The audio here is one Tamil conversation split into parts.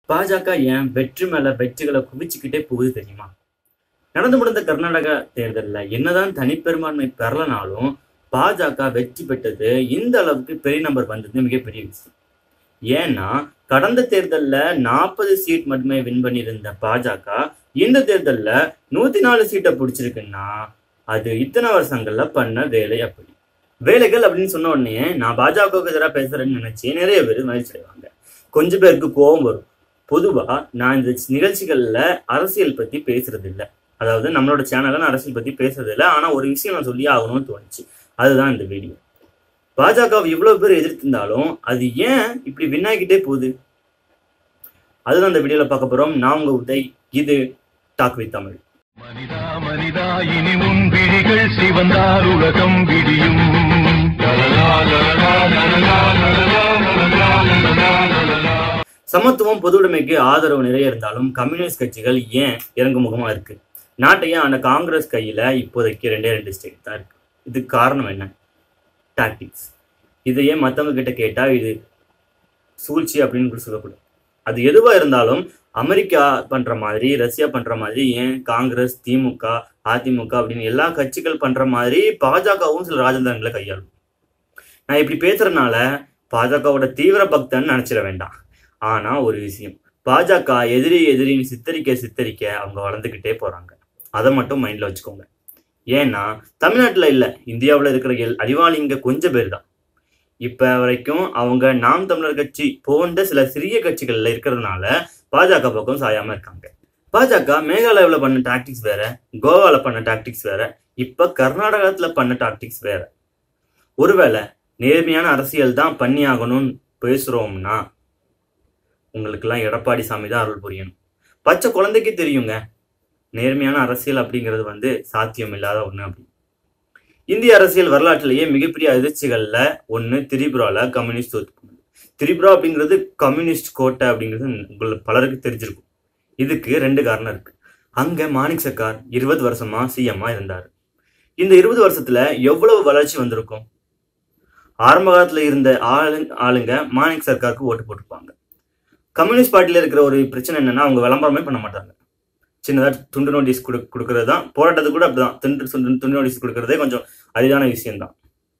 பாஜக ஏன் வெற்றி மேல வெற்றிகளை குவிச்சுக்கிட்டே போகுது தெரியுமா நடந்து முடிந்த கர்நாடகா தேர்தல்ல என்னதான் தனிப்பெரும்பான்மை பெறலனாலும் பாஜக வெற்றி பெற்றது இந்த அளவுக்கு பெரிய நம்பர் வந்தது மிகப்பெரிய விஷயம் ஏன்னா கடந்த தேர்தல்ல நாற்பது சீட் மட்டுமே வின் பண்ணியிருந்த பாஜக இந்த தேர்தல்ல நூத்தி நாலு சீட்டை பிடிச்சிருக்குன்னா அது இத்தனை வருஷங்கள்ல பண்ண வேலை அப்படி வேலைகள் அப்படின்னு சொன்ன உடனே நான் பாஜகவுக்கு எதிராக பேசுறேன்னு நினைச்சு நிறைய பேர் மகிழ்ச்சி அடைவாங்க கொஞ்சம் பேருக்கு கோபம் வரும் பொதுவா நான் இந்த நிகழ்ச்சிகள்ல அரசியல் பத்தி பேசுறது இல்ல அதாவது நம்மளோட சேனல்ல நான் அரசியல் பத்தி பேசுறது இல்ல ஆனா ஒரு விஷயம் நான் சொல்லி ஆகணும்னு தோணுச்சு அதுதான் இந்த வீடியோ பாஜகவை இவ்வளவு பேர் எதிர்த்திருந்தாலும் அது ஏன் இப்படி வின்னாகிட்டே போகுது அதுதான் இந்த வீடியோல பார்க்க போறோம் நான் உங்க உதய் இது டாக் வித் தமிழ் மனிதா மனிதா இனி உன் விழிகள் சிவந்தார் உலகம் விடியும் லலலா, லலலா, லலலா, லலலா, லலலா, லலலா, லலலா. சமத்துவம் பொதுவுடைமைக்கு ஆதரவு நிறைய இருந்தாலும் கம்யூனிஸ்ட் கட்சிகள் ஏன் இறங்கு முகமா இருக்கு நாட்டையே அந்த காங்கிரஸ் கையில இப்போதைக்கு ரெண்டே ரெண்டு ஸ்டேட் தான் இருக்கு இதுக்கு காரணம் என்ன டாக்டிக்ஸ் இதையே மற்றவங்க கிட்ட கேட்டா இது சூழ்ச்சி அப்படின்னு கூட சொல்லக்கூடாது அது எதுவா இருந்தாலும் அமெரிக்கா பண்ற மாதிரி ரஷ்யா பண்ற மாதிரி ஏன் காங்கிரஸ் திமுக அதிமுக அப்படின்னு எல்லா கட்சிகள் பண்ற மாதிரி பாஜகவும் சில ராஜதந்திரங்களை கையாளும் நான் இப்படி பேசுறதுனால பாஜகவோட தீவிர பக்தன் நினைச்சிட வேண்டாம் ஆனா ஒரு விஷயம் பாஜக எதிரி எதிரின்னு சித்தரிக்க சித்தரிக்க அவங்க வளர்ந்துக்கிட்டே போறாங்க அதை மட்டும் மைண்ட்ல வச்சுக்கோங்க ஏன்னா தமிழ்நாட்டுல இல்ல இந்தியாவுல இருக்கிற எல் அறிவாளிங்க கொஞ்சம் பேர் தான் இப்ப வரைக்கும் அவங்க நாம் தமிழர் கட்சி போன்ற சில சிறிய கட்சிகள்ல இருக்கிறதுனால பாஜக பக்கம் சாயாம இருக்காங்க பாஜக மேகாலயாவில் பண்ண டாக்டிக்ஸ் வேற கோவால பண்ண டாக்டிக்ஸ் வேற இப்ப கர்நாடகத்துல பண்ண டாக்டிக்ஸ் வேற ஒருவேளை நேர்மையான அரசியல் தான் பண்ணி ஆகணும்னு பேசுறோம்னா உங்களுக்கெல்லாம் எடப்பாடி சாமி தான் அருள் புரியணும் பச்சை குழந்தைக்கு தெரியுங்க நேர்மையான அரசியல் அப்படிங்கிறது வந்து சாத்தியம் இல்லாத ஒண்ணு அப்படி இந்திய அரசியல் வரலாற்றிலேயே மிகப்பெரிய அதிர்ச்சிகள்ல ஒண்ணு திரிபுரால கம்யூனிஸ்ட் தோத்து போனது திரிபுரா அப்படிங்கிறது கம்யூனிஸ்ட் கோட்டை அப்படிங்கிறது உங்களுக்கு பலருக்கு தெரிஞ்சிருக்கும் இதுக்கு ரெண்டு காரணம் இருக்கு அங்க மாணிக் சர்க்கார் இருபது வருஷமா சிஎம்மா இருந்தாரு இந்த இருபது வருஷத்துல எவ்வளவு வளர்ச்சி வந்திருக்கும் ஆரம்ப காலத்துல இருந்த ஆளு ஆளுங்க மாணிக் சர்க்காருக்கு ஓட்டு போட்டிருப்பாங்க கம்யூனிஸ்ட் பார்ட்டியில் இருக்கிற ஒரு பிரச்சனை என்னன்னா அவங்க விளம்பரமே பண்ண மாட்டாங்க சின்னதாக துண்டு நோட்டீஸ் கொடு கொடுக்கறது தான் போராட்டத்துக்கு கூட அப்படிதான் துண்டு துண்டு துண்டு நோட்டீஸ் கொடுக்கறதே கொஞ்சம் அரிதான விஷயம்தான்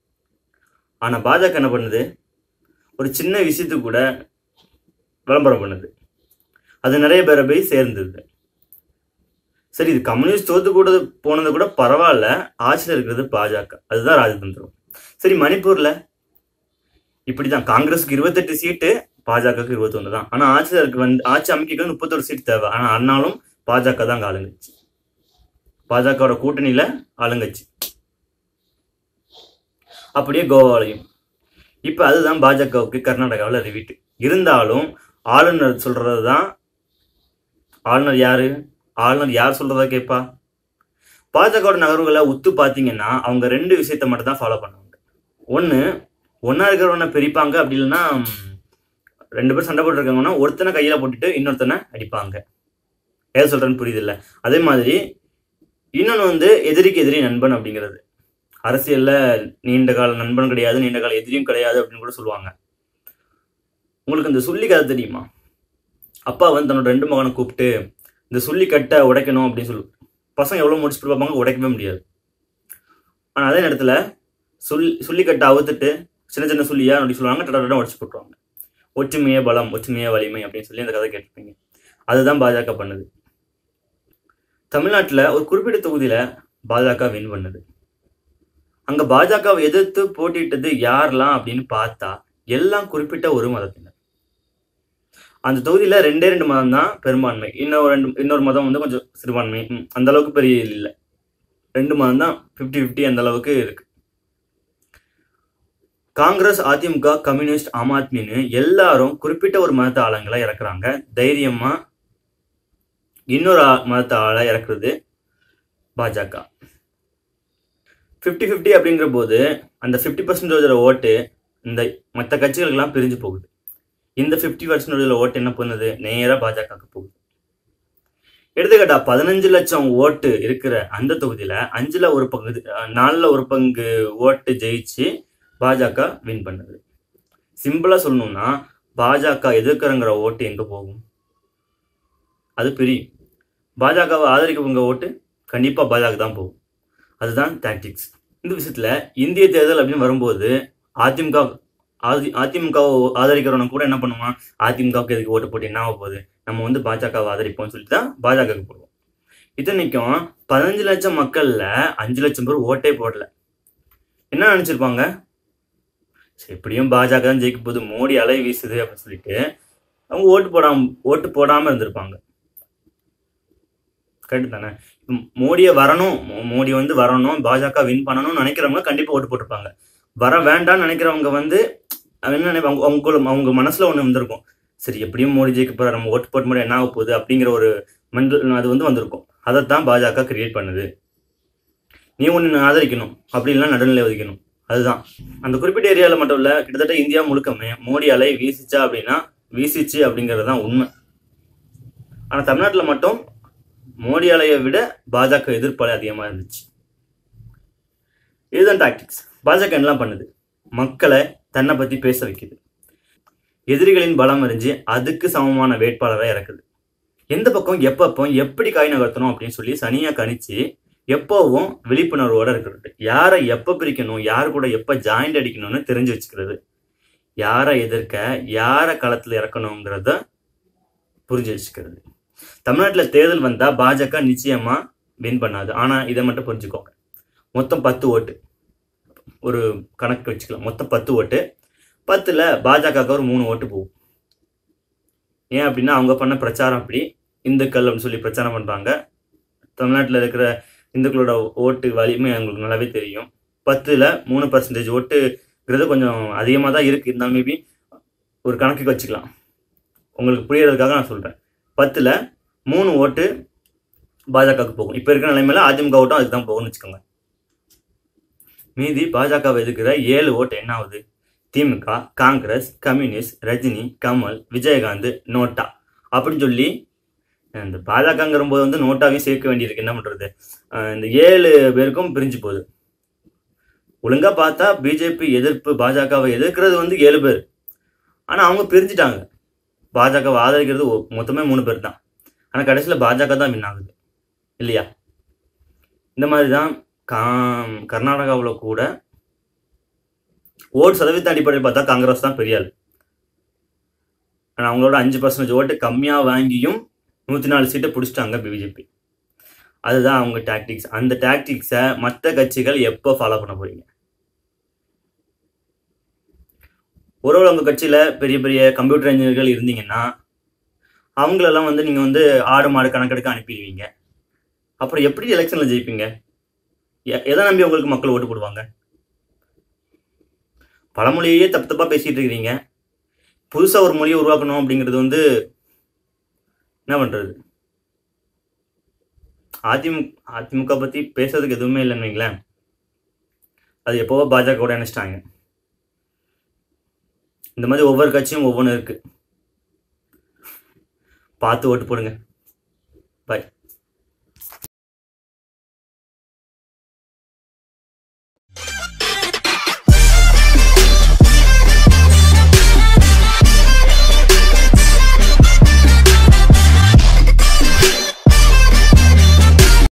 ஆனால் பாஜக என்ன பண்ணுது ஒரு சின்ன விஷயத்துக்கு கூட விளம்பரம் பண்ணுது அது நிறைய பேரை போய் சேர்ந்தது சரி இது கம்யூனிஸ்ட் தோத்து கூட போனது கூட பரவாயில்ல ஆட்சியில் இருக்கிறது பாஜக அதுதான் ராஜதந்திரம் சரி மணிப்பூர்ல இப்படிதான் காங்கிரஸுக்கு இருபத்தெட்டு சீட்டு பாஜகவுக்கு இருபத்தொன்னு தான் ஆனா ஆட்சியருக்கு வந்து ஆட்சி அமைக்க முப்பத்தொரு சீட் தேவை ஆனா ஆனாலும் பாஜக தான் அங்க ஆளுங்கட்சி பாஜகவோட கூட்டணியில ஆளுங்கட்சி அப்படியே கோவாலையும் இப்ப அதுதான் பாஜகவுக்கு கர்நாடகாவில் ரிவீட்டு இருந்தாலும் ஆளுநர் சொல்றது தான் ஆளுநர் யாரு ஆளுநர் யார் சொல்றதா கேட்பா பாஜகவோட நகர்வுகளை உத்து பார்த்தீங்கன்னா அவங்க ரெண்டு விஷயத்த மட்டும் தான் ஃபாலோ பண்ணுவாங்க ஒன்று ஒன்றா இருக்கிறவனை பிரிப்பாங்க அப்படி இல்லைன்னா ம், ரெண்டு பேர் சண்டை போட்டுருக்காங்கன்னா ஒருத்தனை கையில் போட்டுட்டு இன்னொருத்தனை அடிப்பாங்க ஏன் சொல்கிறேன்னு புரியுது அதே மாதிரி இன்னொன்று வந்து எதிரிக்கு எதிரி நண்பன் அப்படிங்கிறது அரசியலில் நீண்ட கால நண்பன் கிடையாது நீண்ட கால எதிரியும் கிடையாது அப்படின்னு கூட சொல்லுவாங்க உங்களுக்கு இந்த சொல்லி கதை தெரியுமா அப்பா வந்து தன்னோட ரெண்டு மகனை கூப்பிட்டு இந்த சொல்லி கட்டை உடைக்கணும் அப்படின்னு சொல்லு பசங்க எவ்வளோ முடிச்சுட்டு பார்ப்பாங்க உடைக்கவே முடியாது ஆனால் அதே நேரத்தில் சொல்லி சொல்லிக்கட்டை அவுத்துட்டு சின்ன சின்ன சொல்லியா அப்படி சொல்லுவாங்க டட உடச்சு போட்டுருவாங்க ஒற்றுமையே பலம் ஒற்றுமையே வலிமை அப்படின்னு சொல்லி அந்த கதை கேட்டிருப்பீங்க அதுதான் பாஜக பண்ணுது தமிழ்நாட்டில் ஒரு குறிப்பிட்ட தொகுதியில் பாஜக வின் பண்ணுது அங்கே பாஜகவை எதிர்த்து போட்டியிட்டது யாரெல்லாம் அப்படின்னு பார்த்தா எல்லாம் குறிப்பிட்ட ஒரு மதத்தினர் அந்த தொகுதியில் ரெண்டே ரெண்டு மதம் தான் பெரும்பான்மை இன்னொரு ரெண்டு இன்னொரு மதம் வந்து கொஞ்சம் சிறுபான்மை ம், அந்த அளவுக்கு பெரிய இல்லை ரெண்டு மதம் தான் ஃபிஃப்டி ஃபிஃப்டி அந்த அளவுக்கு இருக்கு காங்கிரஸ் அதிமுக கம்யூனிஸ்ட் ஆம் ஆத்மின்னு எல்லாரும் குறிப்பிட்ட ஒரு மதத்த ஆளுங்களை இறக்குறாங்க தைரியமா இன்னொரு ஆ- மதத்த ஆளை இறக்குறது பாஜக ஃபிஃப்டி ஃபிஃப்டி அப்படிங்கிற போது அந்த ஃபிஃப்டி பர்சன்டேஜோட ஓட்டு இந்த மற்ற கட்சிகளுக்கெல்லாம் பிரிஞ்சு போகுது இந்த ஃபிஃப்டி பர்சன்டேஜோட ஓட்டு என்ன பண்ணுது நேராக பாஜகவுக்கு போகுது எடுத்துக்கிட்டா பதினஞ்சு லட்சம் ஓட்டு இருக்கிற அந்த தொகுதியில அஞ்சுல ஒரு பங்கு அஹ், நாலுல ஒரு பங்கு ஓட்டு ஜெயிச்சு பாஜக வின் பண்ணுது சிம்பிளா சொல்லணும்னா பாஜக எதிர்க்கிறங்கிற ஓட்டு எங்க போகும் அது பிரியும் பாஜகவை ஆதரிக்கவங்க ஓட்டு கண்டிப்பாக பாஜக தான் போகும் அதுதான் டாக்டிக்ஸ் இந்த விஷயத்தில் இந்திய தேர்தல் அப்படின்னு வரும்போது அதிமுக ஆதி அதிமுகவை ஆதரிக்கிறவன கூட என்ன பண்ணுவான் அதிமுகவுக்கு எதுக்கு ஓட்டு போட்டு என்ன ஆக போகுது நம்ம வந்து பாஜகவை ஆதரிப்போம்னு சொல்லிட்டு தான் பாஜகவுக்கு போடுவோம் இத்தனைக்கும் பதினஞ்சு லட்சம் மக்கள்ல அஞ்சு லட்சம் பேர் ஓட்டே போடல என்ன நினைச்சிருப்பாங்க சரி, எப்படியும் பாஜக தான் ஜெயிக்க போகுது மோடி அலை வீசுது அப்படின்னு சொல்லிட்டு அவங்க ஓட்டு போடாம ஓட்டு போடாம இருந்திருப்பாங்க கரெக்ட் தானே ம், மோடியை வரணும் மோ- மோடி வந்து வரணும் பாஜக வின் பண்ணணும்னு நினைக்கிறவங்க கண்டிப்பா ஓட்டு போட்டிருப்பாங்க வர வேண்டாம்னு நினைக்கிறவங்க வந்து அவங்க என்ன நினைப்பாங்க அவங்க அவங்க மனசுல ஒண்ணு வந்திருக்கும் சரி எப்படியும் மோடி ஜெயிக்க போற நம்ம ஓட்டு போட்டு மட்டும் என்ன ஆக போகுது அப்படிங்கிற ஒரு மென்டல் அது வந்து வந்திருக்கும் அதைத்தான் பாஜக கிரியேட் பண்ணுது நீ ஒன்று ஆதரிக்கணும் அப்படி இல்லைன்னா நடுநிலை ஒதுக்கணும் அதுதான் அந்த குறிப்பிட்ட ஏரியாவில் மட்டும் இல்லை கிட்டத்தட்ட இந்தியா முழுக்கமே மோடி அலை வீசிச்சா அப்படின்னா வீசிச்சு அப்படிங்கிறது தான் உண்மை ஆனால் தமிழ்நாட்டில் மட்டும் மோடி அலையை விட பாஜக எதிர்ப்பு அலை அதிகமாக இருந்துச்சு இதுதான் டாக்டிக்ஸ் பாஜக என்னலாம் பண்ணுது மக்களை தன்னை பற்றி பேச வைக்குது எதிரிகளின் பலம் அறிஞ்சு அதுக்கு சமமான வேட்பாளரை இறக்குது எந்த பக்கம் எப்பப்போ எப்படி காய் நகர்த்தணும் அப்படின்னு சொல்லி சனியா கணிச்சு எப்போவும் விழிப்புணர்வோட இருக்கிறது யாரை எப்போ பிரிக்கணும் யார் கூட எப்போ ஜாயிண்ட் அடிக்கணும்னு தெரிஞ்சு வச்சுக்கிறது யாரை எதிர்க்க யாரை களத்தில் இறக்கணுங்கிறத புரிஞ்சு வச்சுக்கிறது தமிழ்நாட்டில் தேர்தல் வந்தால் பாஜக நிச்சயமா வின் பண்ணாது ஆனால் இதை மட்டும் புரிஞ்சுக்கோங்க மொத்தம் பத்து ஓட்டு ஒரு கணக்கு வச்சுக்கலாம் மொத்தம் பத்து ஓட்டு பத்தில் பாஜகவுக்கு ஒரு மூணு ஓட்டு போகும் ஏன் அப்படின்னா அவங்க பண்ண பிரச்சாரம் அப்படி இந்துக்கள் அப்படின்னு சொல்லி பிரச்சாரம் பண்ணுறாங்க தமிழ்நாட்டில் இருக்கிற இந்துக்களோட ஓட்டு வலிமை அவங்களுக்கு நல்லாவே தெரியும் பத்தில் மூணு பர்சன்டேஜ் ஓட்டுங்கிறது கொஞ்சம் அதிகமாக தான் இருக்குது இருந்தாலும் மேபி ஒரு கணக்குக்கு வச்சுக்கலாம் உங்களுக்கு புரியறதுக்காக நான் சொல்கிறேன் பத்தில் மூணு ஓட்டு பாஜகவுக்கு போகும் இப்போ இருக்கிற நிலைமையில அதிமுக ஓட்டும் அதுக்கு தான் போகும்னு வச்சுக்கோங்க மீதி பாஜகவை எதுக்குற ஏழு ஓட்டு என்ன ஆகுது திமுக Congress communist Rajini Kamal Vijayakanth NOTA அப்படின்னு சொல்லி இந்த பாஜகங்கிற போது வந்து நோட்டாவையும் சேர்க்க வேண்டியிருக்கு என்ன பண்றது அஹ் இந்த ஏழு பேருக்கும் பிரிஞ்சு போகுது ஒழுங்கா பார்த்தா பிஜேபி எதிர்ப்பு பாஜகவை எதிர்க்கிறது வந்து ஏழு பேர் ஆனா அவங்க பிரிஞ்சுட்டாங்க பாஜகவை ஆதரிக்கிறது ஒ- மொத்தமே மூணு பேர் தான் ஆனா கடைசியில் பாஜக தான் வின் ஆகுது இல்லையா இந்த மாதிரி தான் கா கர்நாடகாவில் கூட ஓட்டு சதவீத அடிப்படையில் பார்த்தா காங்கிரஸ் தான் பெரிய ஆள் ஆனால் அவங்களோட அஞ்சு பர்சன்டேஜ் ஓட்டு கம்மியாக வாங்கியும் நூற்றி நாலு சீட்டை பிடிச்சிட்டாங்க பிஜேபி அதுதான் அவங்க டாக்டிக்ஸ் அந்த டாக்டிக்ஸை மற்ற கட்சிகள் எப்போ ஃபாலோ பண்ண போறீங்க ஒருவேளை உங்கள் கட்சியில் பெரிய பெரிய கம்ப்யூட்டர் இன்ஜினியர்கள் இருந்தீங்கன்னா அவங்களெல்லாம் வந்து நீங்கள் வந்து ஆடு மாடு கணக்கெடுக்க அனுப்பிடுவீங்க அப்புறம் எப்படி எலெக்ஷனில் ஜெயிப்பீங்க எ- எதை நம்பி உங்களுக்கு மக்கள் ஓட்டு போடுவாங்க பழமொழியே தப்பு தப்பாக பேசிட்டு இருக்கிறீங்க புதுசாக ஒரு மொழியை உருவாக்கணும் அப்படிங்கிறது வந்து என்ன பண்ணுறது அதிமுக அதிமுக பற்றி பேசுறதுக்கு எதுவுமே இல்லைன்னு வைங்களேன் அது எப்போவோ பாஜக கூட இணைச்சிட்டாங்க இந்த மாதிரி ஒவ்வொரு கட்சியும் ஒவ்வொன்று இருக்கு பார்த்து ஓட்டு போடுங்க